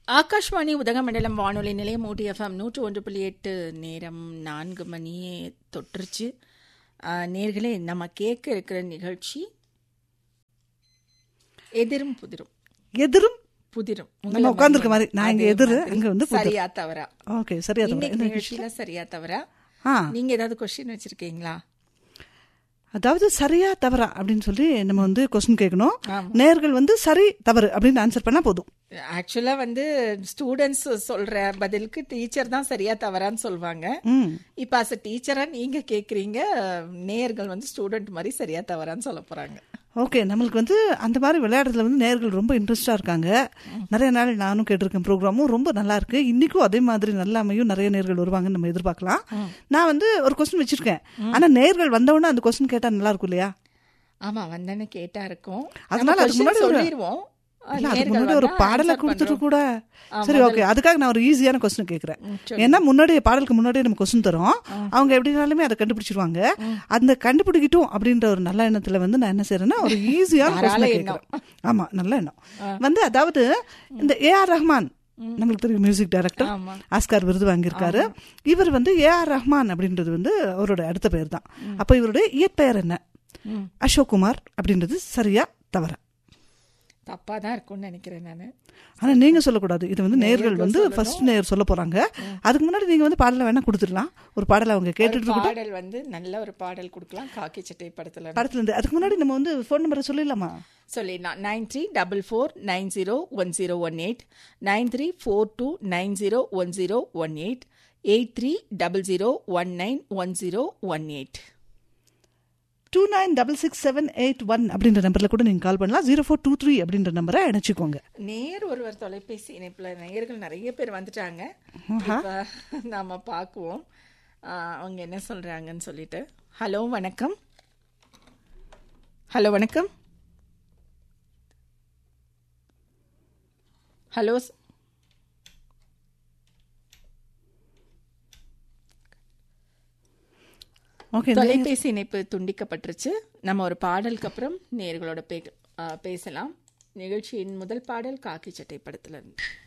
ஆகாஷ்வாணி உதகமண்டலம் வானொலி நிலையம் ஊட்டி எஃப்எம் நூற்று ஒன்று புள்ளி எட்டு நேரம் நான்கு மணியே தொற்றுச்சு ஆ, நேர்களே நம்ம கேட்க இருக்கிற நிகழ்ச்சி எதிரும் புதிரும் எதிரும் புதிரும் நம்ம உட்கார்ந்திருக்க மாதிரி. நான் இங்க அதே எதிரு, மாதிரி. அங்க வந்து புதிர். சரியா தவறா ஓகே சரியா தவறா? இன்னைக்கு என்ன நிகழ்ச்சியில சரியா தவறா ஆ நீங்க ஏதாவது கொஸ்டின் வச்சிருக்கீங்களா அதாவது சரியா தவறா அப்படின்னு சொல்லி நம்ம வந்து கொஸ்டின் கேட்கணும் ஆமா. நேர்கள் வந்து சரி தவறு அப்படின்னு ஆன்சர் பண்ணா போதும் ஆக்சுவலா வந்து ஸ்டூடெண்ட்ஸ் சொல்ற பதிலுக்கு டீச்சர் தான் சரியா தவறான்னு சொல்லுவாங்க ம் இப்ப அஸ் டீச்சரா நீங்க கேக்குறீங்க நேயர்கள் வந்து ஸ்டூடெண்ட் மாதிரி சரியா தவறான்னு சொல்ல போறாங்க ஓகே நம்மளுக்கு வந்து அந்த மாதிரி விளையாடுறதுல வந்து நேர்கள் ரொம்ப இன்ட்ரெஸ்டா இருக்காங்க நிறைய நாள் நானும் கேட்டிருக்கேன் ப்ரோக்ராமும் ரொம்ப நல்லா இருக்கு இன்னைக்கும் அதே மாதிரி நல்ல அமையும் நிறைய நேர்கள் வருவாங்கன்னு நம்ம எதிர்பார்க்கலாம் நான் வந்து ஒரு கொஸ்டின் வச்சிருக்கேன் ஆனா நேர்கள் வந்தவொடனே அந்த கொஸ்டின் கேட்டா நல்லா இருக்கும் இல்லையா ஆமா வந்தேன்னு கேட்டா இருக்கும் அதனால நம்ம அதுக்கு முன்னாடி question ஒரு- சொல்லிருவோம் இல்ல, அதுக்கு நேயர்கள் முன்னாடி ஒரு வந்தா பாடலை answer கொடுத்துட்டு பண்றோம். கூட சரி ஓகே அதுக்காக நான் ஒரு ஈஸியான கொஸ்டின் கேட்கறேன் ஏன்னா முன்னாடி பாடலுக்கு முன்னாடியே நம்ம கொஸ்டின் தரோம் அவங்க எப்படினாலுமே அதை கண்டுபிடிச்சிருவாங்க அந்த கண்டுபிடிக்கட்டும் அப்படின்ற ஒரு நல்ல எண்ணத்துல வந்து நான் என்ன செய்யறேன்னா ஒரு ஈஸியான தாராள கொஸ்டின் எண்ணம். கேட்கறேன் ஆமா நல்ல எண்ணம் வந்து அதாவது இந்த ஏ ஆர் ரஹ்மான் நம்மளுக்கு தெரியும் மியூசிக் டைரக்டர் ஆமா. ஆஸ்கார் விருது வாங்கியிருக்காரு இவர் வந்து ஏ ஆர் ரஹ்மான் அப்படின்றது வந்து அவரோட அடுத்த பெயர் தான் அப்ப இவருடைய இயற்பெயர் என்ன ம். அசோக் குமார் அப்படின்றது சரியா தவறா தப்பா தான் இருக்கும்னு நினைக்கிறேன் நானு ஆனா நீங்க சொல்லக்கூடாது இது வந்து நேர்கள் வந்து ஃபர்ஸ்ட் நேர் சொல்ல போறாங்க அதுக்கு முன்னாடி நீங்க வந்து பாடலை வேணா கொடுத்துடலாம் ஒரு பாடலை அவங்க கேட்டுட்டு ஒரு இருக்கட்டும் பாடல் வந்து நல்ல ஒரு பாடல் கொடுக்கலாம் காக்கி சட்டை படத்துல இருந்து. படத்துல இருந்து அதுக்கு முன்னாடி நம்ம வந்து ஃபோன் நம்பரை சொல்லிடலாமா சொல்லிடலாம் nine three double four nine zero one zero one eight nine three four two nine zero one zero one eight eight three double zero one nine one zero one eight two nine double six seven eight one அப்படின்ற நம்பர்ல கூட நீங்க கால் பண்ணலாம் zero four two three அப்படின்ற நம்பரை இணைச்சிக்கோங்க நேர் ஒருவர் தொலைபேசி இணைப்புல நேயர்கள் நிறைய பேர் வந்துட்டாங்க ஆஹா. இப்ப நாம பார்க்குவோம் ஆஹ், அவங்க என்ன சொல்றாங்கன்னு சொல்லிட்டு ஹலோ வணக்கம் ஹலோ வணக்கம் ஹலோ ஓகே தொலைபேசி இணைப்பு துண்டிக்கப்பட்டுருச்சு நம்ம ஒரு பாடலுக்கு அப்புறம் நேர்களோட பே ஆஹ், பேசலாம் நிகழ்ச்சியின் முதல் பாடல் காக்கி சட்டை படத்துல இருந்து